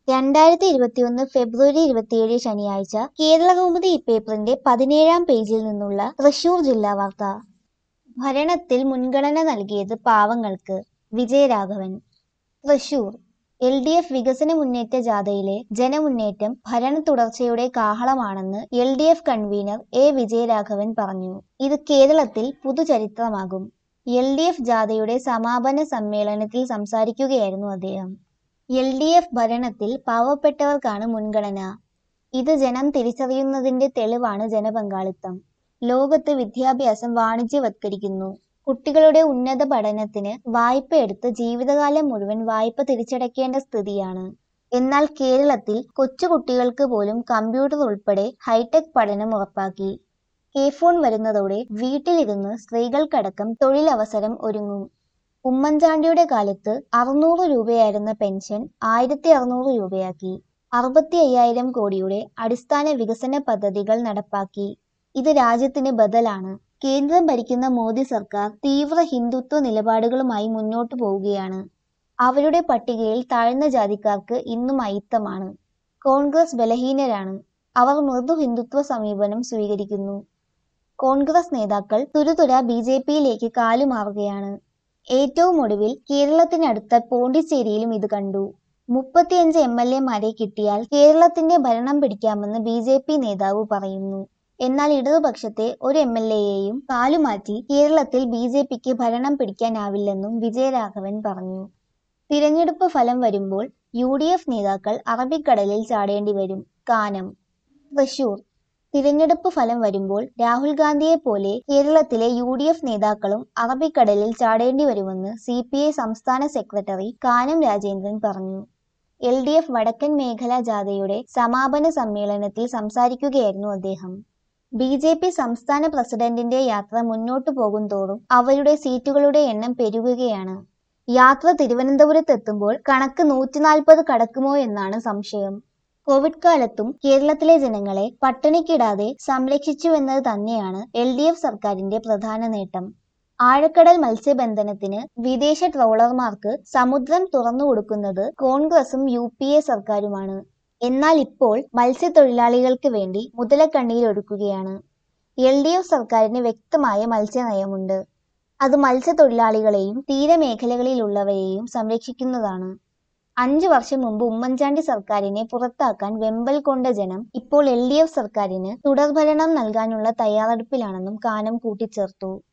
രണ്ടായിരത്തി ഇരുപത്തിയൊന്ന് ഫെബ്രുവരി ഇരുപത്തിയേഴ് ശനിയാഴ്ച കേരളകൗമുദി ഇപ്പേപ്പറിന്റെ പതിനേഴാം പേജിൽ നിന്നുള്ള തൃശൂർ ജില്ലാ വാർത്ത ഭരണത്തിൽ മുൻഗണന നൽകിയത് പാവങ്ങൾക്ക് Vijayaraghavan Thrissur L D F വികസന മുന്നേറ്റ ജാഥയിലെ ജനമുന്നേറ്റം ഭരണ തുടർച്ചയുടെ കാഹളമാണെന്ന് L D F convener A Vijayaraghavan പറഞ്ഞു ഇത് കേരളത്തിൽ പുതുചരിത്രമാകും എൽ ഡി എഫ് ജാഥയുടെ സമാപന സമ്മേളനത്തിൽ സംസാരിക്കുകയായിരുന്നു അദ്ദേഹം എൽ ഡി എഫ് ഭരണത്തിൽ പാവപ്പെട്ടവർക്കാണ് മുൻഗണന ഇത് ജനം തിരിച്ചറിയുന്നതിന്റെ തെളിവാണ് ജനപങ്കാളിത്തം ലോകത്ത് വിദ്യാഭ്യാസം വാണിജ്യവത്കരിക്കുന്നു കുട്ടികളുടെ ഉന്നത പഠനത്തിന് വായ്പ എടുത്ത് ജീവിതകാലം മുഴുവൻ വായ്പ തിരിച്ചടയ്ക്കേണ്ട സ്ഥിതിയാണ് എന്നാൽ കേരളത്തിൽ കൊച്ചുകുട്ടികൾക്ക് പോലും കമ്പ്യൂട്ടർ ഉൾപ്പെടെ ഹൈടെക് പഠനം ഉറപ്പാക്കി കെ ഫോൺ വരുന്നതോടെ വീട്ടിലിരുന്ന് സ്ത്രീകൾക്കടക്കം തൊഴിലവസരം ഒരുങ്ങും ഉമ്മൻചാണ്ടിയുടെ കാലത്ത് അറുന്നൂറ് രൂപയായിരുന്ന പെൻഷൻ ആയിരത്തി അറുന്നൂറ് രൂപയാക്കി അറുപത്തി അയ്യായിരം കോടിയുടെ അടിസ്ഥാന വികസന പദ്ധതികൾ നടപ്പാക്കി ഇത് രാജ്യത്തിന് ബദലാണ് കേന്ദ്രം ഭരിക്കുന്ന മോദി സർക്കാർ തീവ്ര ഹിന്ദുത്വ നിലപാടുകളുമായി മുന്നോട്ടു പോവുകയാണ് അവരുടെ പട്ടികയിൽ താഴ്ന്ന ജാതിക്കാർക്ക് ഇന്നും അയിത്തമാണ് കോൺഗ്രസ് ബലഹീനരാണ് അവർ മൃദു ഹിന്ദുത്വ സമീപനം സ്വീകരിക്കുന്നു കോൺഗ്രസ് നേതാക്കൾ തുരുതുര ബി ജെ പിയിലേക്ക് കാലുമാറുകയാണ് ഏറ്റവും ഒടുവിൽ കേരളത്തിനടുത്ത പോണ്ടിച്ചേരിയിലും ഇത് കണ്ടു മുപ്പത്തിയഞ്ച് എം എൽ എമാരെ കിട്ടിയാൽ കേരളത്തിന്റെ ഭരണം പിടിക്കാമെന്ന് ബി ജെ പി നേതാവ് പറയുന്നു എന്നാൽ ഇടതുപക്ഷത്തെ ഒരു എം എൽ എയെയും കാലുമാറ്റി കേരളത്തിൽ ബി ജെ പിക്ക് ഭരണം പിടിക്കാനാവില്ലെന്നും വിജയരാഘവൻ പറഞ്ഞു തിരഞ്ഞെടുപ്പ് ഫലം വരുമ്പോൾ യു ഡി എഫ് നേതാക്കൾ അറബിക്കടലിൽ ചാടേണ്ടി വരും കാനം തൃശൂർ തിരഞ്ഞെടുപ്പ് ഫലം വരുമ്പോൾ രാഹുൽ ഗാന്ധിയെ പോലെ കേരളത്തിലെ യു ഡി എഫ് നേതാക്കളും അറബിക്കടലിൽ ചാടേണ്ടി വരുമെന്ന് സി പി ഐ സംസ്ഥാന സെക്രട്ടറി കാനം രാജേന്ദ്രൻ പറഞ്ഞു എൽ ഡി എഫ് വടക്കൻ മേഖലാ ജാഥയുടെ സമാപന സമ്മേളനത്തിൽ സംസാരിക്കുകയായിരുന്നു അദ്ദേഹം ബി ജെ പി സംസ്ഥാന പ്രസിഡന്റിന്റെ യാത്ര മുന്നോട്ടു പോകുന്തോറും അവരുടെ സീറ്റുകളുടെ എണ്ണം പെരുകുകയാണ് യാത്ര തിരുവനന്തപുരത്തെത്തുമ്പോൾ കണക്ക് നൂറ്റിനാൽപ്പത് കടക്കുമോ എന്നാണ് സംശയം കോവിഡ് കാലത്തും കേരളത്തിലെ ജനങ്ങളെ പട്ടിണിക്കിടാതെ സംരക്ഷിച്ചുവെന്നത് തന്നെയാണ് എൽ ഡി എഫ് സർക്കാരിന്റെ പ്രധാന നേട്ടം ആഴക്കടൽ മത്സ്യബന്ധനത്തിന് വിദേശ ട്രോളർമാർക്ക് സമുദ്രം തുറന്നു കൊടുക്കുന്നത് കോൺഗ്രസും യു പി എ സർക്കാരുമാണ് എന്നാൽ ഇപ്പോൾ മത്സ്യത്തൊഴിലാളികൾക്ക് വേണ്ടി മുതലക്കണ്ണീരൊഴുക്കുകയാണ് എൽ ഡി എഫ് സർക്കാരിന് വ്യക്തമായ മത്സ്യനയമുണ്ട് അത് മത്സ്യത്തൊഴിലാളികളെയും തീരമേഖലകളിലുള്ളവരെയും സംരക്ഷിക്കുന്നതാണ് അഞ്ചു വർഷം മുമ്പ് ഉമ്മൻചാണ്ടി സർക്കാരിനെ പുറത്താക്കാൻ വെമ്പൽ കൊണ്ട ജനം ഇപ്പോൾ എൽ ഡി എഫ് സർക്കാരിന് തുടർഭരണം നൽകാനുള്ള തയ്യാറെടുപ്പിലാണെന്നും കാനം കൂട്ടിച്ചേർത്തു